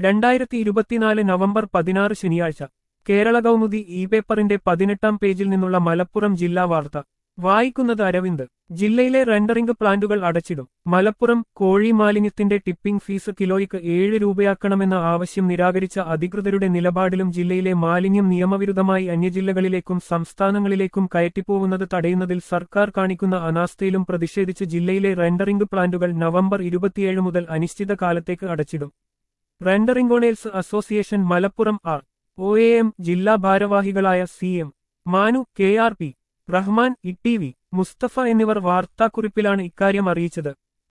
രണ്ടായിരത്തി ഇരുപത്തിനാല് നവംബർ പതിനാറ് ശനിയാഴ്ച കേരള കൗമുദി ഇ പേപ്പറിന്റെ പതിനെട്ടാം പേജിൽ നിന്നുള്ള മലപ്പുറം ജില്ലാ വാർത്ത വായിക്കുന്നത് അരവിന്ദ് ജില്ലയിലെ റെൻഡറിംഗ് പ്ലാന്റുകൾ അടച്ചിടും മലപ്പുറം കോഴി മാലിന്യത്തിന്റെ ടിപ്പിംഗ് ഫീസ് കിലോയ്ക്ക് ഏഴ് രൂപയാക്കണമെന്ന ആവശ്യം നിരാകരിച്ച അധികൃതരുടെ നിലപാടിലും ജില്ലയിലെ മാലിന്യം നിയമവിരുദ്ധമായി അന്യജില്ലകളിലേക്കും സംസ്ഥാനങ്ങളിലേക്കും കയറ്റിപ്പോവുന്നത് തടയുന്നതിൽ സർക്കാർ കാണിക്കുന്ന അനാസ്ഥയിലും പ്രതിഷേധിച്ച് ജില്ലയിലെ റെൻഡറിംഗ് പ്ലാന്റുകൾ നവംബർ ഇരുപത്തിയേഴ് മുതൽ അനിശ്ചിതകാലത്തേക്ക് അടച്ചിടും rendering owners association Malappuram R O A M ജില്ലാ ഭാരവാഹികളായ C M Manu K R P Rahman E T V Musthafa എന്നിവർ വാർത്താക്കുറിപ്പിലാണ് ഇക്കാര്യം അറിയിച്ചത്